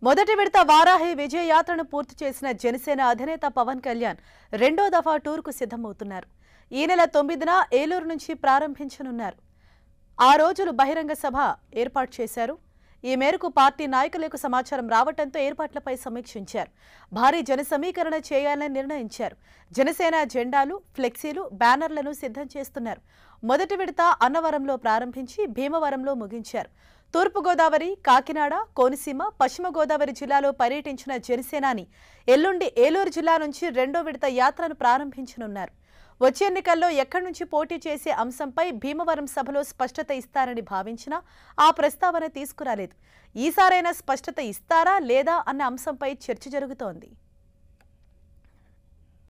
మొదటి విడత వారాహి విజయ యాత్రను పూర్తి చేసిన జనసేన అధినేత పవన్ కళ్యాణ్ రెండో దఫా టూర్కు సిద్ధమవుతున్నారు ఈ నెల తొమ్మిదిన ఏలూరు నుంచి ప్రారంభించనున్నారు ఆ రోజులు బహిరంగ సభ ఏర్పాటు చేశారు ఈ మేరకు పార్టీ నాయకులకు సమాచారం రావడంతో ఏర్పాట్లపై సమీక్షించారు భారీ జన సమీకరణ చేయాలని నిర్ణయించారు జనసేన జెండాలు ఫ్లెక్సీలు బ్యానర్లను సిద్ధం చేస్తున్నారు మొదటి విడత అన్నవరంలో ప్రారంభించి భీమవరంలో ముగించారు తూర్పుగోదావరి కాకినాడ కోనసీమ పశ్చిమ గోదావరి జిల్లాలో పర్యటించిన జనసేనాని ఎల్లుండి ఏలూరు జిల్లా నుంచి రెండో విడత యాత్రను ప్రారంభించనున్నారు వచ్చే ఎన్నికల్లో ఎక్కడి నుంచి పోటీ చేసే అంశంపై భీమవరం సభలో స్పష్టత ఇస్తారని భావించినా ఆ ప్రస్తావన తీసుకురాలేదు ఈసారైనా స్పష్టత ఇస్తారా లేదా అన్న అంశంపై చర్చ జరుగుతోంది